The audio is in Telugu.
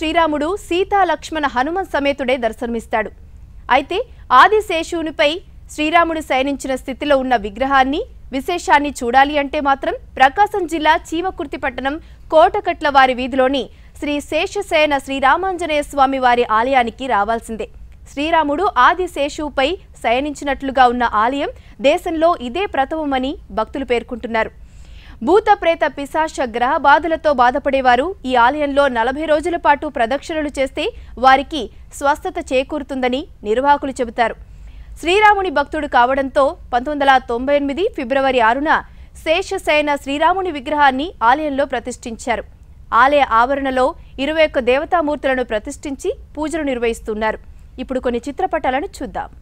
శ్రీరాముడు సీతా లక్ష్మణ హనుమన్ సమేతుడే దర్శనమిస్తాడు అయితే ఆదిశేషునిపై శ్రీరాముడు శయనించిన స్థితిలో ఉన్న విగ్రహాన్ని విశేషాన్ని చూడాలి అంటే మాత్రం ప్రకాశం జిల్లా చీమకుర్తి పట్టణం కోటకట్ల వారి వీధిలోని శ్రీ శేషశయన శ్రీరామాంజనేయ స్వామి వారి ఆలయానికి రావాల్సిందే శ్రీరాముడు ఆదిశేషువుపై శయనించినట్లుగా ఉన్న ఆలయం దేశంలో ఇదే ప్రథమమని భక్తులు పేర్కొంటున్నారు భూత ప్రేత పిశాచ గ్రహ బాధలతో బాధపడేవారు ఈ ఆలయంలో నలభై రోజుల పాటు ప్రదక్షిణలు చేస్తే వారికి స్వస్థత చేకూరుతుందని నిర్వాహకులు చెబుతారు శ్రీరాముని భక్తుడు కావడంతో పంతొమ్మిది వందల తొంభై ఎనిమిది ఫిబ్రవరి ఆరున శేషశయన శ్రీరాముని విగ్రహాన్ని ఆలయంలో ప్రతిష్ఠించారు ఆలయ ఆవరణలో ఇరవై ఒక్క దేవతామూర్తులను ప్రతిష్ఠించి పూజలు నిర్వహిస్తున్నారు ఇప్పుడు కొన్ని చిత్రపటాలను చూద్దాం